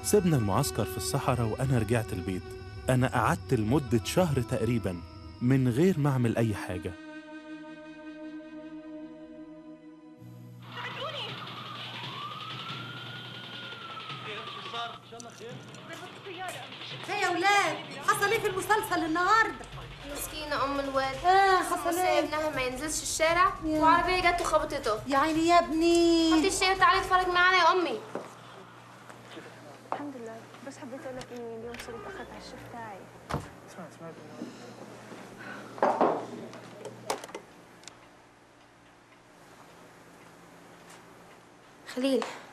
سيبنا المعسكر في الصحراء وأنا رجعت البيت أنا قعدت لمدة شهر تقريبا من غير ما أعمل أي حاجة هي يا ولاد حصل ايه في المسلسل النهارده مسكينة أم الواد اه حصل بس ايه ابنها ما ينزلش الشارع وعربية جت وخبطته يا عيني يا ابني هاتي الشاي تعالي اتفرج معانا يا أمي الحمد لله بس حبيت اقول لك اني اليوم صرت اخذت على الشيف تاعي خليل